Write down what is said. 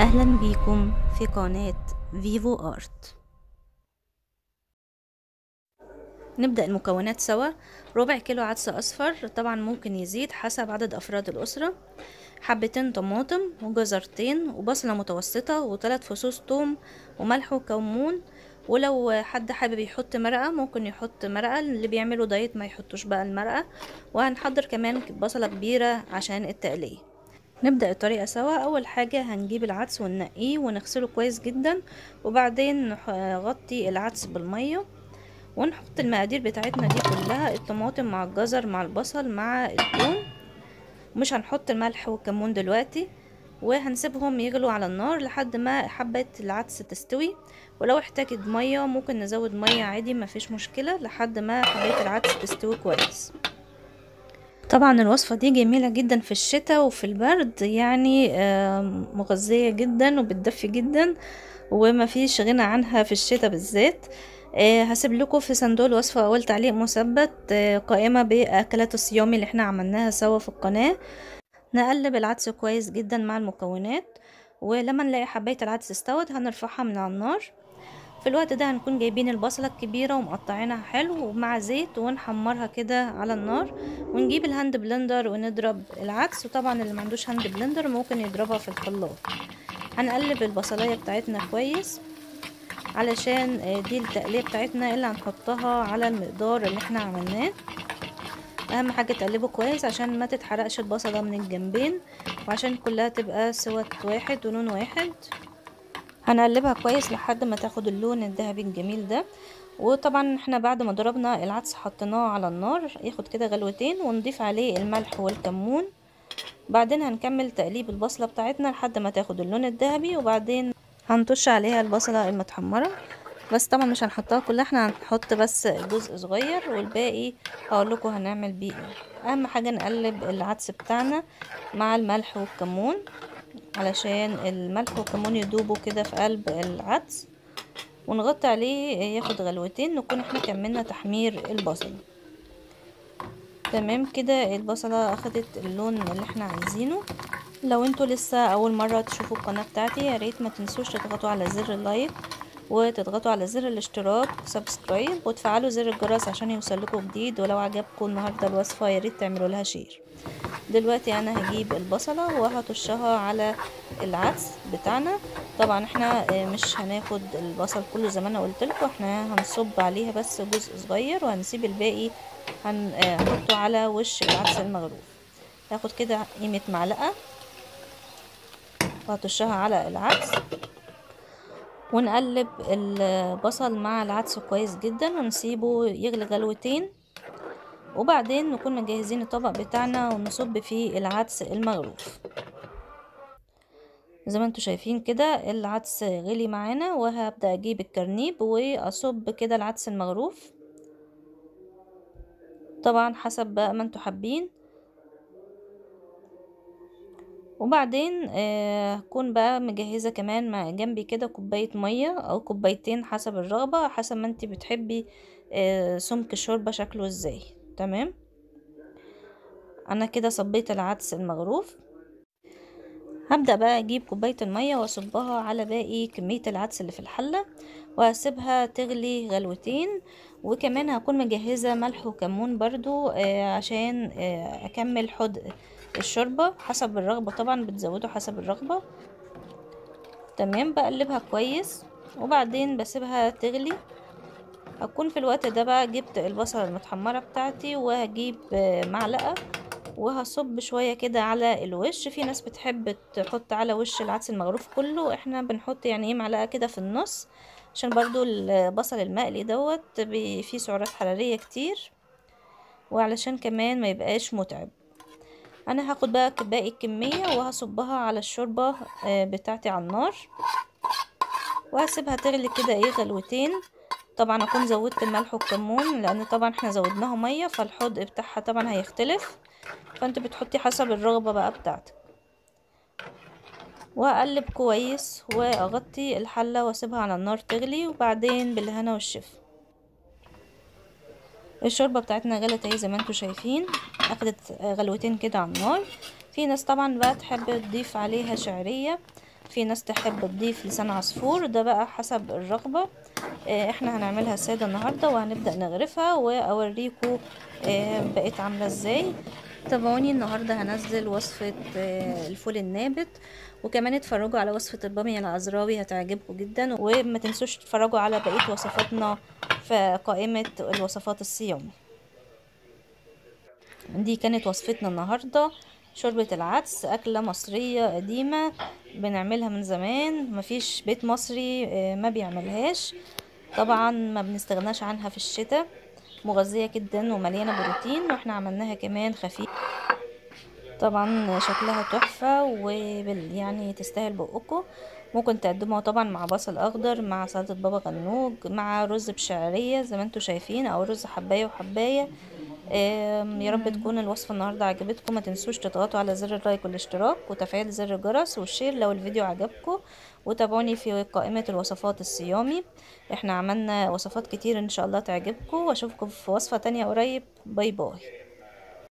أهلا بيكم في قناة فيفو آرت نبدأ المكونات سوا ربع كيلو عدس أصفر طبعا ممكن يزيد حسب عدد أفراد الأسرة حبتين طماطم وجزرتين وبصلة متوسطة وثلاث فصوص توم وملح وكمون ولو حد حابب يحط مرقة ممكن يحط مرقة اللي بيعملوا دايت ما يحطوش بقى المرقة وهنحضر كمان بصلة كبيرة عشان التقلية نبدأ الطريقة سوا أول حاجة هنجيب العدس وننقيه ونغسله كويس جدا وبعدين نغطي العدس بالمية ونحط المقادير بتاعتنا دي كلها الطماطم مع الجزر مع البصل مع الثوم مش هنحط الملح والكمون دلوقتي وهنسيبهم يغلوا على النار لحد ما حبة العدس تستوي ولو احتاجت مية ممكن نزود مية عادي مفيش مشكلة لحد ما حباية العدس تستوي كويس طبعا الوصفة دي جميلة جدا في الشتاء وفي البرد يعني مغذية جدا وبتدفي جدا ومفيش غنى عنها في الشتاء بالذات هسيب لكم في صندوق الوصفة اول تعليق مثبت قائمة باكلات الصيامي اللي احنا عملناها سوا في القناة نقلب العدس كويس جدا مع المكونات ولما نلاقي حباية العدس استوت هنرفعها من على النار في الوقت ده هنكون جايبين البصلة الكبيرة ومقطعينها حلو ومع زيت ونحمرها كده على النار ونجيب الهاند بلندر ونضرب العدس وطبعا اللي معندوش هاند بلندر ممكن يضربها في الخلاط هنقلب البصلاية بتاعتنا كويس علشان دي التقلية بتاعتنا اللي هنحطها على المقدار اللي احنا عملناه اهم حاجة تقلبه كويس عشان ما تتحرقش البصلة من الجنبين وعشان كلها تبقى سوى واحد ولون واحد هنقلبها كويس لحد ما تاخد اللون الذهبي الجميل ده وطبعا احنا بعد ما ضربنا العدس حطيناه على النار ياخد كده غلوتين ونضيف عليه الملح والكمون بعدين هنكمل تقليب البصلة بتاعتنا لحد ما تاخد اللون الذهبي وبعدين هنطش عليها البصلة المتحمرة بس طبعا مش هنحطها كلها احنا هنحط بس جزء صغير والباقي هقول لكم هنعمل بيه ايه اهم حاجه نقلب العدس بتاعنا مع الملح والكمون علشان الملح والكمون يدوبوا كده في قلب العدس ونغطي عليه ياخد غلوتين نكون احنا كملنا تحمير البصل تمام كده البصلة اخدت اللون اللي احنا عايزينه لو انتوا لسه اول مرة تشوفوا القناة بتاعتي يا ريت ما تنسوش تضغطوا على زر اللايك وتضغطوا على زر الاشتراك سبسكرايب وتفعلوا زر الجرس عشان يوصلكوا جديد ولو عجبكم النهارده الوصفه يا ريت تعملوا لها شير دلوقتي انا هجيب البصله وهطشها على العدس بتاعنا طبعا احنا مش هناخد البصل كله زي ما انا قلت لكم احنا هنصب عليها بس جزء صغير وهنسيب الباقي هنحطه على وش العدس المغروف هاخد كده قيمه معلقه وهطشها على العدس ونقلب البصل مع العدس كويس جدا ونسيبه يغلي غلوتين وبعدين نكون مجهزين الطبق بتاعنا ونصب فيه العدس المغروف زي ما انتوا شايفين كده العدس غلي معانا وهبدأ اجيب الكرنيب واصب كده العدس المغروف طبعا حسب بقى ما انتوا حابين وبعدين هكون آه بقى مجهزة كمان مع جنبي كده كوباية مية او كوبايتين حسب الرغبة حسب ما انتي بتحبي آه سمك الشوربة شكله ازاي تمام انا كده صبيت العدس المغروف هبدأ بقى اجيب كوباية المية واصبها على باقي كمية العدس اللي في الحلة وهسيبها تغلي غلوتين وكمان هكون مجهزة ملح وكمون برضو آه عشان اكمل حدق الشوربة حسب الرغبة طبعا بتزودوا حسب الرغبة تمام بقلبها كويس وبعدين بسيبها تغلي هكون في الوقت ده بقى جبت البصلة المتحمرة بتاعتي وهجيب معلقة وهصب شوية كده على الوش في ناس بتحب تحط على وش العدس المغروف كله احنا بنحط يعني ايه معلقة كده في النص عشان برضو البصل المقلي دوت فيه سعرات حرارية كتير وعلشان كمان ما يبقاش متعب انا هاخد بقى باقي الكمية وهصبها على الشوربة بتاعتي على النار وهسيبها تغلي كده ايه غلوتين طبعا اكون زودت الملح والكمون لان طبعا احنا زودناها مية فالحدق بتاعها طبعا هيختلف فانت بتحطي حسب الرغبة بقى بتاعتك واقلب كويس واغطي الحلة واسيبها على النار تغلي وبعدين بالهنا والشفا الشوربة بتاعتنا غلت اهي زي ما انتوا شايفين اخدت غلوتين كده على النار في ناس طبعا بقى تحب تضيف عليها شعرية في ناس تحب تضيف لسان عصفور ده بقى حسب الرغبة آه، احنا هنعملها سادة النهاردة وهنبدأ نغرفها واوريكم آه، بقت عاملة ازاي تابعوني النهاردة هنزل وصفة آه، الفول النابت وكمان اتفرجوا على وصفة البامية العذراوي هتعجبكم جدا وما تنسوش تتفرجوا على بقية وصفاتنا في قائمة الوصفات الصيامي دي كانت وصفتنا النهاردة شوربة العدس أكلة مصرية قديمة بنعملها من زمان مفيش بيت مصري آه، ما بيعملهاش طبعا ما بنستغناش عنها في الشتاء مغذية جدا ومليانة بروتين واحنا عملناها كمان خفيف طبعا شكلها تحفة وبال يعني تستاهل بقكم ممكن تقدموها طبعا مع بصل اخضر مع سلطة بابا غنوج مع رز بشعرية زي ما انتوا شايفين او رز حباية وحباية آم، يا رب تكون الوصفة النهاردة عجبتكم ما تنسوش تضغطوا على زر اللايك والاشتراك وتفعيل زر الجرس والشير لو الفيديو عجبكم وتابعوني في قائمة الوصفات الصيامي احنا عملنا وصفات كتير ان شاء الله تعجبكم واشوفكم في وصفة تانية قريب باي باي